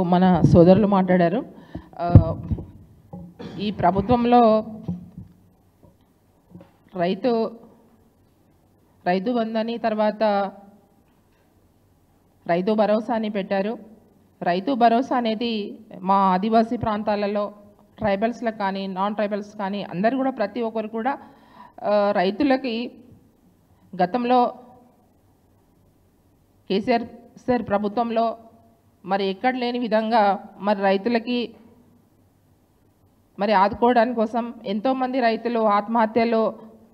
మన సోదరులు మాట్లాడారు ఆ, ఈ ప్రభుత్వంలో రైతు రైతు బంధని తర్వాత రైతు భరోసా అని పెట్టారు రైతు భరోసా అనేది మా ఆదివాసీ ప్రాంతాలలో ట్రైబల్స్లకు కానీ నాన్ ట్రైబల్స్ కానీ అందరు కూడా ప్రతి ఒక్కరు కూడా ఆ, రైతులకి గతంలో కేసీఆర్ సార్ ప్రభుత్వంలో మరి ఎక్కడ లేని విధంగా మరి రైతులకి మరి ఆదుకోవడానికి కోసం ఎంతోమంది రైతులు ఆత్మహత్యలు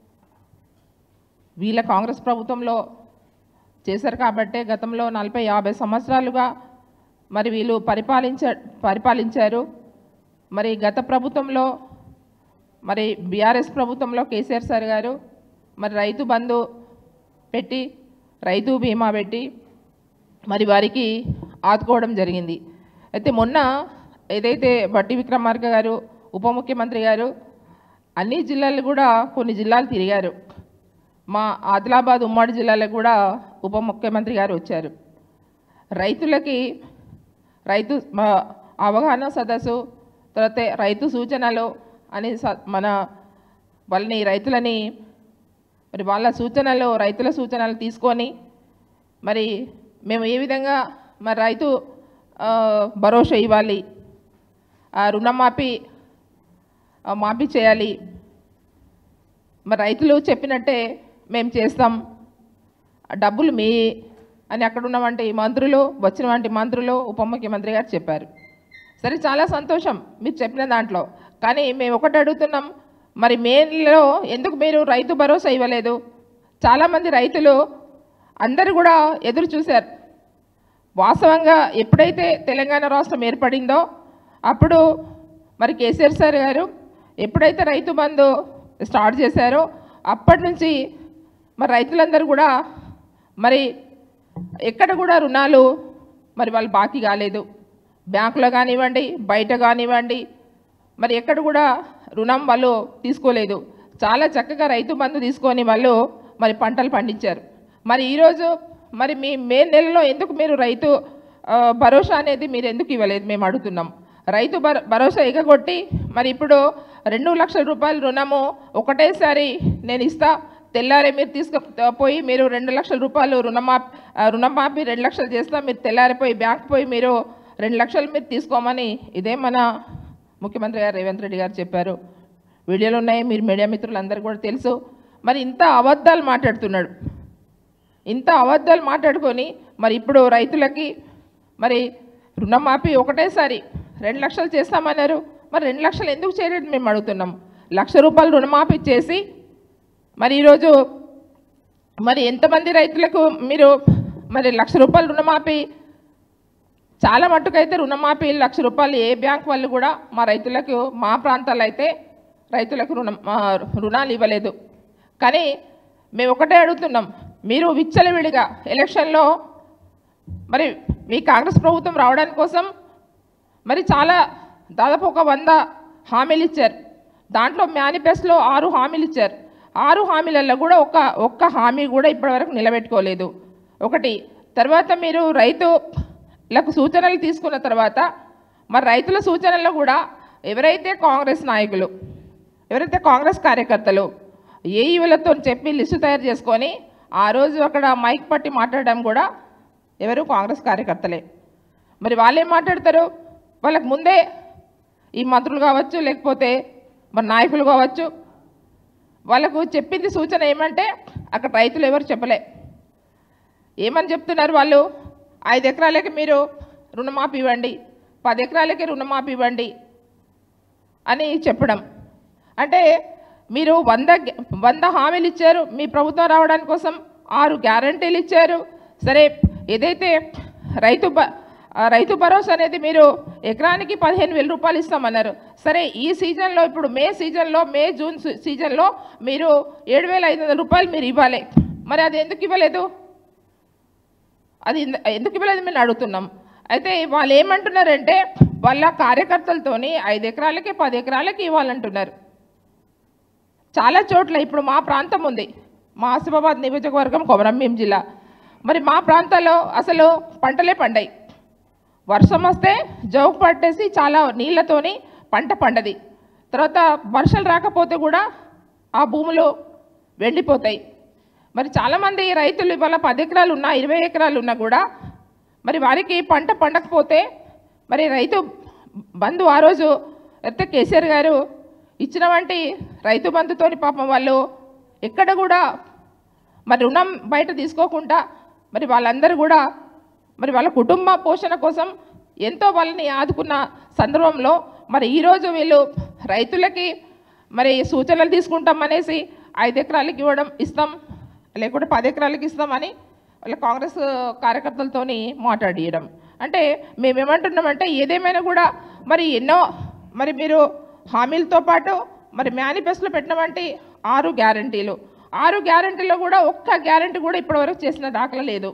వీళ్ళ కాంగ్రెస్ ప్రభుత్వంలో చేశారు కాబట్టే గతంలో నలభై యాభై సంవత్సరాలుగా మరి వీళ్ళు పరిపాలించ పరిపాలించారు మరి గత ప్రభుత్వంలో మరి బీఆర్ఎస్ ప్రభుత్వంలో కేసీఆర్ సార్ గారు మరి రైతు బంధు పెట్టి రైతు బీమా పెట్టి మరి వారికి ఆదుకోవడం జరిగింది అయితే మొన్న ఏదైతే బట్టి విక్రమార్క గారు ఉప ముఖ్యమంత్రి గారు అన్ని జిల్లాలు కూడా కొన్ని జిల్లాలు తిరిగారు మా ఆదిలాబాద్ ఉమ్మడి జిల్లాలకు కూడా ఉప ముఖ్యమంత్రి గారు వచ్చారు రైతులకి రైతు మా అవగాహన సదస్సు తర్వాత రైతు సూచనలు అని స- మన వాళ్ళని రైతులని మరి వాళ్ళ సూచనలు రైతుల సూచనలు తీసుకొని మరి మేము ఏ విధంగా మరి రైతు ఆ, భరోసా ఇవ్వాలి ఆ రుణమాఫీ ఆ, మాఫీ చేయాలి మరి రైతులు చెప్పినట్టే మేము చేస్తాం ఆ డబ్బులు మీ అని అక్కడ ఉన్నవంటి మంత్రులు వచ్చినవంటి మంత్రులు ఉప ముఖ్యమంత్రి గారు చెప్పారు సరే చాలా సంతోషం మీరు చెప్పిన దాంట్లో కానీ మేము ఒకటి అడుగుతున్నాం మరి మేలో ఎందుకు మీరు రైతు భరోసా ఇవ్వలేదు చాలామంది రైతులు అందరూ కూడా ఎదురు చూశారు వాస్తవంగా ఎప్పుడైతే తెలంగాణ రాష్ట్రం ఏర్పడిందో అప్పుడు మరి కేసీఆర్ సార్ గారు ఎప్పుడైతే రైతు బంధు స్టార్ట్ చేశారో అప్పటి నుంచి మరి రైతులందరూ కూడా మరి ఎక్కడ కూడా రుణాలు మరి వాళ్ళు బాకీ కాలేదు బ్యాంకులో కానివ్వండి బయట కానివ్వండి మరి ఎక్కడ కూడా రుణం వాళ్ళు తీసుకోలేదు చాలా చక్కగా రైతు బంధు తీసుకొని వాళ్ళు మరి పంటలు పండించారు మరి ఈరోజు మరి మీ మే నెలలో ఎందుకు మీరు రైతు ఆ, భరోసా అనేది మీరు ఎందుకు ఇవ్వలేదు మేము అడుగుతున్నాం రైతు భర భరోసా ఎగగొట్టి మరి ఇప్పుడు రెండు లక్షల రూపాయల రుణము ఒకటేసారి నేను ఇస్తా తెల్లారే మీరు తీసుకుపోయి మీరు రెండు లక్షల రూపాయలు రుణమాఫీ రుణమాఫీ రెండు లక్షలు చేస్తా మీరు తెల్లారిపోయి బ్యాంక్ పోయి మీరు రెండు లక్షలు మీరు తీసుకోమని ఇదే మన ముఖ్యమంత్రి గారు రేవంత్ రెడ్డి గారు చెప్పారు వీడియోలు ఉన్నాయి మీరు మీడియా మిత్రులందరూ కూడా తెలుసు మరి ఇంత అబద్ధాలు మాట్లాడుతున్నాడు ఇంత అబద్ధాలు మాట్లాడుకొని మరి ఇప్పుడు రైతులకి మరి రుణమాఫీ ఒకటేసారి రెండు లక్షలు చేస్తామన్నారు మరి రెండు లక్షలు ఎందుకు చేయలేదు మేము అడుగుతున్నాం లక్ష రూపాయలు రుణమాఫీ చేసి మరి ఈరోజు మరి ఎంతమంది రైతులకు మీరు మరి లక్ష రూపాయలు రుణమాఫీ చాలా మట్టుకైతే రుణమాఫీ లక్ష రూపాయలు ఏ బ్యాంక్ వాళ్ళు కూడా మా రైతులకు మా ప్రాంతాల్లో అయితే రైతులకు రుణం ఆ, రుణాలు ఇవ్వలేదు కానీ మేము ఒకటే అడుగుతున్నాం మీరు విచ్చలవిడిగా ఎలక్షన్లో మరి మీ కాంగ్రెస్ ప్రభుత్వం రావడానికి కోసం మరి చాలా దాదాపు ఒక వంద హామీలు ఇచ్చారు దాంట్లో మేనిఫెస్టోలో ఆరు హామీలు ఇచ్చారు ఆరు హామీలలో కూడా ఒక్క ఒక్క హామీ కూడా ఇప్పటివరకు నిలబెట్టుకోలేదు ఒకటి తర్వాత మీరు రైతులకు సూచనలు తీసుకున్న తర్వాత మరి రైతుల సూచనలు కూడా ఎవరైతే కాంగ్రెస్ నాయకులు ఎవరైతే కాంగ్రెస్ కార్యకర్తలు ఏఈలతో చెప్పి లిస్టు తయారు చేసుకొని ఆ రోజు అక్కడ మైక్ పట్టి మాట్లాడడం కూడా ఎవరు కాంగ్రెస్ కార్యకర్తలే మరి వాళ్ళు ఏం మాట్లాడతారు వాళ్ళకి ముందే ఈ మంత్రులు కావచ్చు లేకపోతే మరి నాయకులు కావచ్చు వాళ్ళకు చెప్పింది సూచన ఏమంటే అక్కడ రైతులు ఎవరు చెప్పలే ఏమని చెప్తున్నారు వాళ్ళు ఐదు ఎకరాలకి మీరు రుణమాఫీ ఇవ్వండి పది ఎకరాలకి రుణమాఫీ ఇవ్వండి అని చెప్పడం అంటే మీరు వంద గ్యా- వంద హామీలు ఇచ్చారు మీ ప్రభుత్వం రావడానికి కోసం ఆరు గ్యారంటీలు ఇచ్చారు సరే ఏదైతే రైతు బ ఆ రైతు భరోసా అనేది మీరు ఎకరానికి పదిహేను వేల రూపాయలు ఇస్తామన్నారు సరే ఈ సీజన్లో ఇప్పుడు మే సీజన్లో మే జూన్ సీ- సీజన్లో మీరు ఏడు వేల ఐదు వందల రూపాయలు మీరు ఇవ్వాలి మరి అది ఎందుకు ఇవ్వలేదు అది ఎందు- ఎందుకు ఇవ్వలేదు మేము అడుగుతున్నాం అయితే వాళ్ళు ఏమంటున్నారంటే వాళ్ళ కార్యకర్తలతోని ఐదు ఎకరాలకి పది ఎకరాలకి ఇవ్వాలంటున్నారు చాలా చోట్ల ఇప్పుడు మా ప్రాంతం ఉంది మా ఆసిఫాబాద్ నియోజకవర్గం కొమరంభీం జిల్లా మరి మా ప్రాంతాల్లో అసలు పంటలే పండాయి వర్షం వస్తే జౌకు పట్టేసి చాలా నీళ్ళతోని పంట పండది తర్వాత వర్షాలు రాకపోతే కూడా ఆ భూములు వెళ్ళిపోతాయి మరి చాలామంది రైతులు ఇవాళ పది ఎకరాలు ఉన్నా ఇరవై ఎకరాలు ఉన్నా కూడా మరి వారికి పంట పండకపోతే మరి రైతు బంధు ఆ రోజు అయితే కేసీఆర్ గారు ఇచ్చిన వంటి రైతు బంధుతోని పాపం వాళ్ళు ఎక్కడ కూడా మరి రుణం బయట తీసుకోకుండా మరి వాళ్ళందరూ కూడా మరి వాళ్ళ కుటుంబ పోషణ కోసం ఎంతో వాళ్ళని ఆదుకున్న సందర్భంలో మరి ఈరోజు వీళ్ళు రైతులకి మరి సూచనలు తీసుకుంటాం అనేసి ఐదు ఎకరాలకి ఇవ్వడం ఇస్తాం లేకుంటే పది ఎకరాలకి ఇస్తామని వాళ్ళ కాంగ్రెస్ కార్యకర్తలతోని మాట్లాడియడం అంటే మేమేమంటున్నామంటే ఏదేమైనా కూడా మరి ఎన్నో మరి మీరు హామీలతో పాటు మరి మేనిఫెస్టోలో పెట్టినవంటి ఆరు గ్యారంటీలు ఆరు గ్యారంటీలో కూడా ఒక్క గ్యారంటీ కూడా ఇప్పటివరకు చేసిన దాఖలా లేదు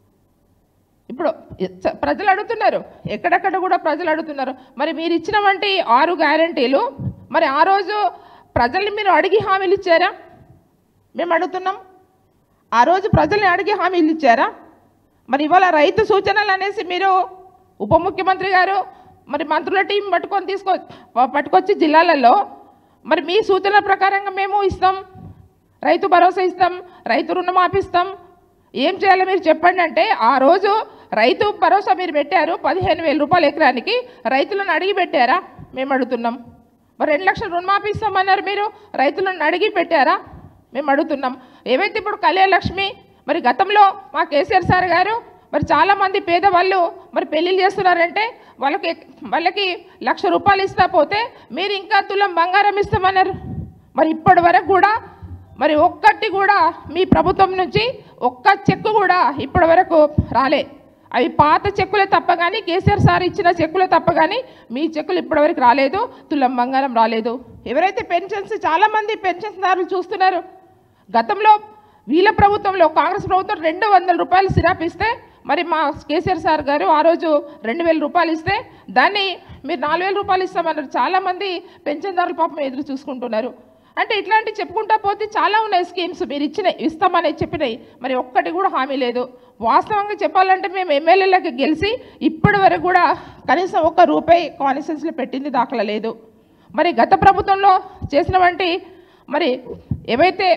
ఇప్పుడు చ- ప్రజలు అడుగుతున్నారు ఎక్కడెక్కడ కూడా ప్రజలు అడుగుతున్నారు మరి మీరు ఇచ్చిన వంటి ఆరు గ్యారంటీలు మరి ఆ రోజు ప్రజల్ని మీరు అడిగి హామీలు ఇచ్చారా మేము అడుగుతున్నాం ఆ రోజు ప్రజల్ని అడిగి హామీలు ఇచ్చారా మరి ఇవాళ రైతు సూచనలు అనేసి మీరు ఉప ముఖ్యమంత్రి గారు మరి మంత్రుల టీం పట్టుకొని తీసుకో ప- పట్టుకొచ్చి జిల్లాలలో మరి మీ సూచనల ప్రకారంగా మేము ఇస్తాం రైతు భరోసా ఇస్తాం రైతు రుణమాఫీ ఇస్తాం ఏం చేయాలో మీరు చెప్పండి అంటే ఆ రోజు రైతు భరోసా మీరు పెట్టారు పదిహేను వేల రూపాయలు ఎకరానికి రైతులను అడిగి పెట్టారా మేము అడుగుతున్నాం మరి రెండు లక్షల రుణమాఫీ ఇస్తామన్నారు మీరు రైతులను అడిగి పెట్టారా మేము అడుగుతున్నాం ఏవైతే ఇప్పుడు కళ్యాణ లక్ష్మి మరి గతంలో మా కేసీఆర్ సార్ గారు మరి చాలామంది పేదవాళ్ళు మరి పెళ్ళిళ్ళు చేస్తున్నారంటే వాళ్ళకి వాళ్ళకి లక్ష రూపాయలు ఇస్తా పోతే మీరు ఇంకా తులం బంగారం ఇస్తామన్నారు మరి ఇప్పటి వరకు కూడా మరి ఒక్కటి కూడా మీ ప్రభుత్వం నుంచి ఒక్క చెక్కు కూడా ఇప్పటి వరకు రాలే అవి పాత చెక్కులే తప్ప కానీ కేసీఆర్ సార్ ఇచ్చిన చెక్కులే తప్ప కానీ మీ చెక్కులు ఇప్పటివరకు రాలేదు తులం బంగారం రాలేదు ఎవరైతే పెన్షన్స్ చాలామంది పెన్షన్దారులు చూస్తున్నారు గతంలో వీళ్ళ ప్రభుత్వంలో కాంగ్రెస్ ప్రభుత్వం రెండు వందల రూపాయలు సిరాప్ ఇస్తే మరి మా కేసీఆర్ సార్ గారు ఆ రోజు రెండు వేల రూపాయలు ఇస్తే దాన్ని మీరు నాలుగు వేల రూపాయలు ఇస్తామన్నారు చాలామంది పెన్షన్దారులు పాపం ఎదురు చూసుకుంటున్నారు అంటే ఇట్లాంటి చెప్పుకుంటా పోతే చాలా ఉన్నాయి స్కీమ్స్ మీరు ఇచ్చిన ఇస్తామని చెప్పినాయి మరి ఒక్కటి కూడా హామీ లేదు వాస్తవంగా చెప్పాలంటే మేము ఎమ్మెల్యేలకు గెలిచి ఇప్పటి వరకు కూడా కనీసం ఒక్క రూపాయి కాన్స్టిట్యూన్సీలో పెట్టింది దాఖలా లేదు మరి గత ప్రభుత్వంలో చేసిన వంటి మరి ఏవైతే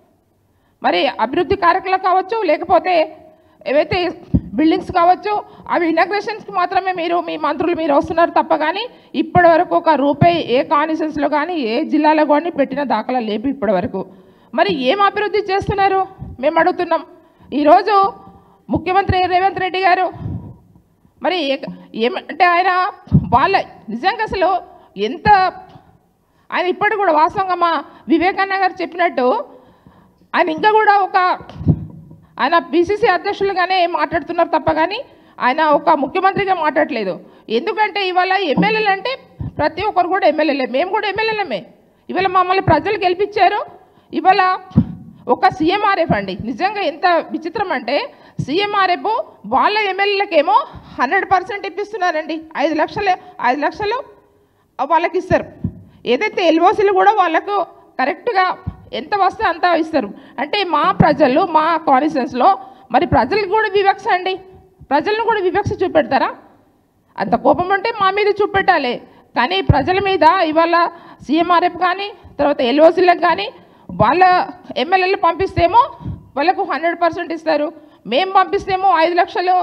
మరి అభివృద్ధి కార్యక్రమాలు కావచ్చు లేకపోతే ఏవైతే బిల్డింగ్స్ కావచ్చు అవి ఇనాగ్రేషన్స్కి మాత్రమే మీరు మీ మంత్రులు మీరు వస్తున్నారు తప్ప కానీ ఇప్పటి వరకు ఒక రూపాయి ఏ కాన్స్టిట్యూన్సీలో కానీ ఏ జిల్లాలో కానీ పెట్టిన దాఖలా లేపు ఇప్పటి వరకు మరి ఏం అభివృద్ధి చేస్తున్నారు మేము అడుగుతున్నాం ఈరోజు ముఖ్యమంత్రి రేవంత్ రెడ్డి గారు మరి ఏ- ఏమంటే ఆయన వాళ్ళ నిజంగా అసలు ఎంత ఆయన ఇప్పటికి కూడా వాస్తవంగా మా వివేకానంద గారు చెప్పినట్టు ఆయన ఇంకా కూడా ఒక ఆయన పిసిసి అధ్యక్షులుగానే మాట్లాడుతున్నారు తప్ప కానీ ఆయన ఒక ముఖ్యమంత్రిగా మాట్లాడలేదు ఎందుకంటే ఇవాళ ఎమ్మెల్యేలు అంటే ప్రతి ఒక్కరు కూడా ఎమ్మెల్యేలే మేము కూడా ఎమ్మెల్యేలమే ఇవాళ మమ్మల్ని ప్రజలు గెలిపించారు ఇవాళ ఒక సీఎంఆర్ఎఫ్ అండి నిజంగా ఎంత విచిత్రం అంటే సీఎంఆర్ఎఫ్ వాళ్ళ ఎమ్మెల్యేలకేమో హండ్రెడ్ పర్సెంట్ ఇప్పిస్తున్నారండి ఐదు లక్షలు ఐదు లక్షలు వాళ్ళకి ఇస్తారు ఏదైతే ఎల్ఓసీలు కూడా వాళ్ళకు కరెక్ట్గా ఎంత వస్తే అంత ఇస్తారు అంటే మా ప్రజలు మా కాన్స్టిట్యూన్స్లో మరి ప్రజలకు కూడా వివక్ష అండి ప్రజలను కూడా వివక్ష చూపెడతారా అంత కోపం ఉంటే మా మీద చూపెట్టాలి కానీ ప్రజల మీద ఇవాళ సీఎంఆర్ఎఫ్ కానీ తర్వాత ఎల్ఓసీలకు కానీ వాళ్ళ ఎమ్మెల్యేలు పంపిస్తేమో వాళ్ళకు హండ్రెడ్ పర్సెంట్ ఇస్తారు మేము పంపిస్తేమో ఐదు లక్షలు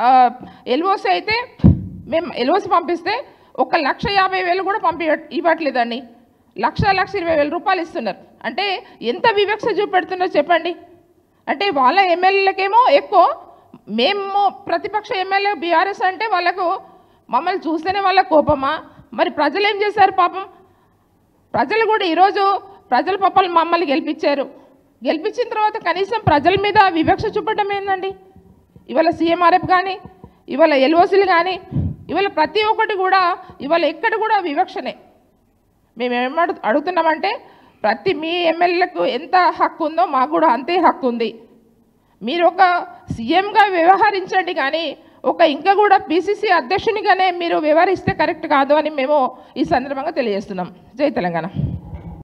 ఎల్ఓసి అయితే మేము ఎల్ఓసి పంపిస్తే ఒక లక్ష యాభై వేలు కూడా పంపి ఇవ్వట్లేదండి లక్ష లక్ష ఇరవై వేల రూపాయలు ఇస్తున్నారు అంటే ఎంత వివక్ష చూపెడుతున్నారో చెప్పండి అంటే వాళ్ళ ఎమ్మెల్యేలకేమో ఎక్కువ మేము ప్రతిపక్ష ఎమ్మెల్యే బీఆర్ఎస్ అంటే వాళ్ళకు మమ్మల్ని చూస్తేనే వాళ్ళ కోపమా మరి ప్రజలు ఏం చేశారు పాపం ప్రజలు కూడా ఈరోజు ప్రజల పాపాలు మమ్మల్ని గెలిపించారు గెలిపించిన తర్వాత కనీసం ప్రజల మీద వివక్ష చూపడం ఏందండి ఇవాళ సీఎంఆర్ఎఫ్ కానీ ఇవాళ ఎల్ఓసీలు కానీ ఇవాళ ప్రతి ఒక్కటి కూడా ఇవాళ ఎక్కడ కూడా వివక్షనే మేము ఏమడు అడుగుతున్నామంటే ప్రతి మీ ఎమ్మెల్యేలకు ఎంత హక్కు ఉందో మాకు కూడా అంతే హక్కు ఉంది మీరు ఒక సీఎంగా వ్యవహరించండి కానీ ఒక ఇంకా కూడా పిసిసి అధ్యక్షునిగానే మీరు వ్యవహరిస్తే కరెక్ట్ కాదు అని మేము ఈ సందర్భంగా తెలియజేస్తున్నాం జై తెలంగాణ